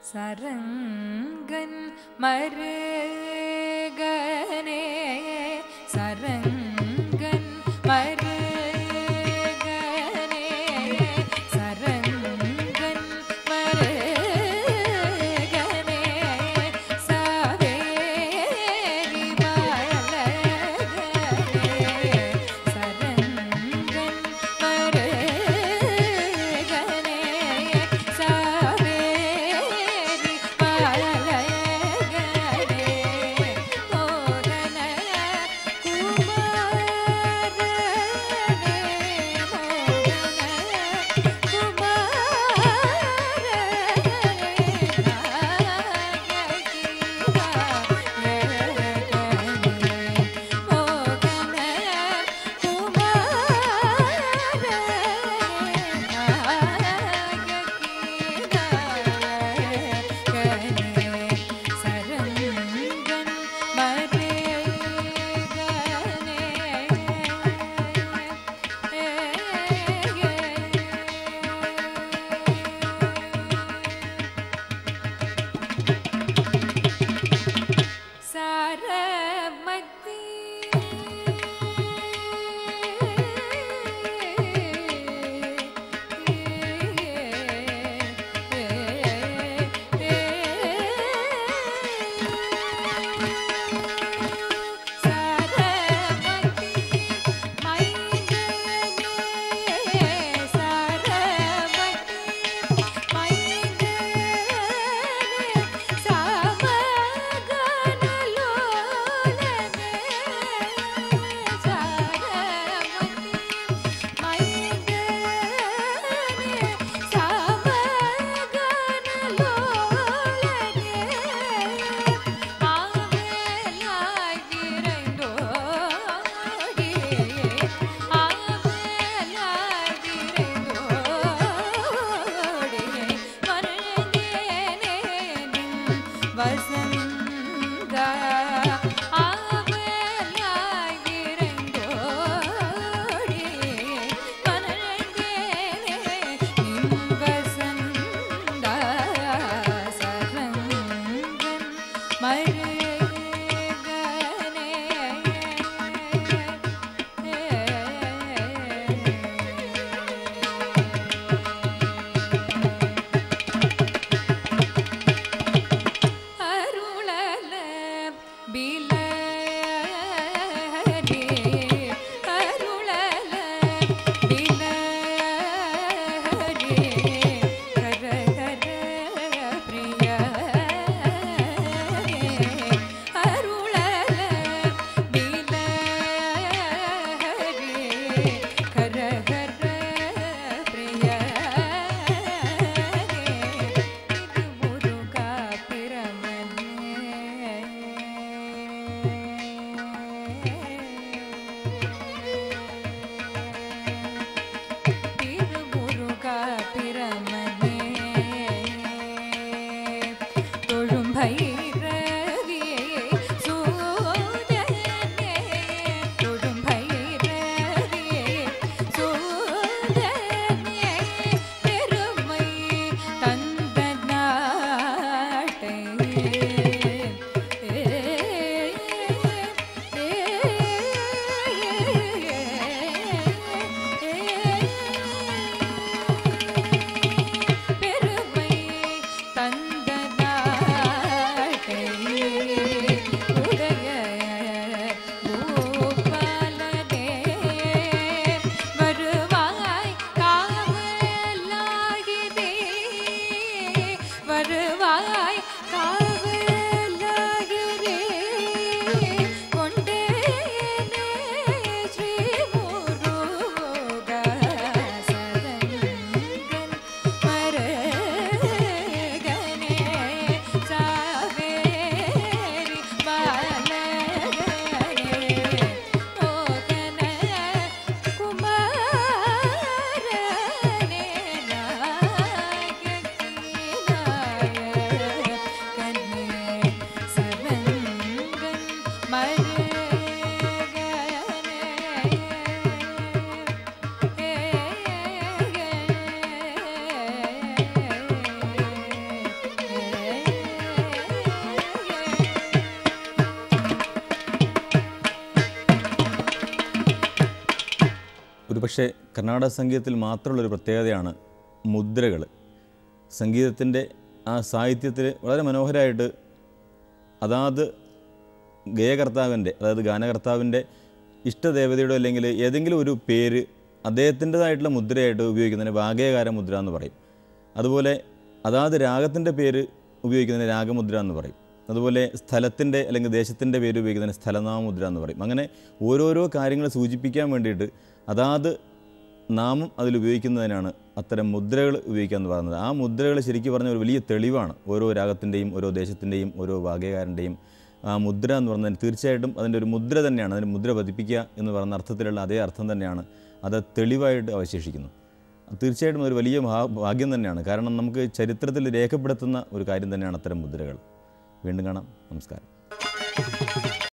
സരംഗൻ മരുകനെ സരംഗൻ മരുകനെ സരംഗൻ മരുകനെ സാവേരി മലകനെ സരംഗൻ മരുകനെ സാവേരി മലകനെ ഓരന കുമാര ഒരുപക്ഷെ കർണാടക സംഗീതത്തിൽ മാത്രമുള്ളൊരു പ്രത്യേകതയാണ് മുദ്രകൾ സംഗീതത്തിൻ്റെ ആ സാഹിത്യത്തിൽ വളരെ മനോഹരമായിട്ട് അതാത് ഗേയകർത്താവിൻ്റെ അതായത് ഗാനകർത്താവിൻ്റെ ഇഷ്ടദേവതയുടെ അല്ലെങ്കിൽ ഏതെങ്കിലും ഒരു പേര് അദ്ദേഹത്തിൻ്റെതായിട്ടുള്ള മുദ്രയായിട്ട് ഉപയോഗിക്കുന്നതിന് വാഗേയകാര മുദ്ര എന്ന് പറയും അതുപോലെ അതാത് രാഗത്തിൻ്റെ പേര് ഉപയോഗിക്കുന്നതിന് രാഗമുദ്ര എന്ന് പറയും അതുപോലെ സ്ഥലത്തിൻ്റെ അല്ലെങ്കിൽ ദേശത്തിൻ്റെ പേര് ഉപയോഗിക്കുന്നതിന് സ്ഥലനാമമുദ്ര എന്ന് പറയും അങ്ങനെ ഓരോരോ കാര്യങ്ങൾ സൂചിപ്പിക്കാൻ വേണ്ടിയിട്ട് അതാത് നാമം അതിൽ ഉപയോഗിക്കുന്നതിനാണ് അത്തരം മുദ്രകൾ ഉപയോഗിക്കുക എന്ന് പറയുന്നത് ആ മുദ്രകൾ ശരിക്കും പറഞ്ഞ ഒരു വലിയ തെളിവാണ് ഓരോ രാഗത്തിൻ്റെയും ഓരോ ദേശത്തിൻ്റെയും ഓരോ വാഗ്യകാരൻ്റെയും ആ മുദ്ര എന്ന് പറഞ്ഞാൽ തീർച്ചയായിട്ടും അതിൻ്റെ ഒരു മുദ്ര തന്നെയാണ് അതിന് മുദ്ര പതിപ്പിക്കുക എന്ന് പറയുന്ന അർത്ഥത്തിലുള്ള അതേ അർത്ഥം തന്നെയാണ് അത് തെളിവായിട്ട് അവശേഷിക്കുന്നു തീർച്ചയായിട്ടും ഒരു വലിയ ഭാ- ഭാഗ്യം തന്നെയാണ് കാരണം നമുക്ക് ചരിത്രത്തിൽ രേഖപ്പെടുത്തുന്ന ഒരു കാര്യം തന്നെയാണ് അത്തരം മുദ്രകൾ വീണ്ടും കാണാം നമസ്കാരം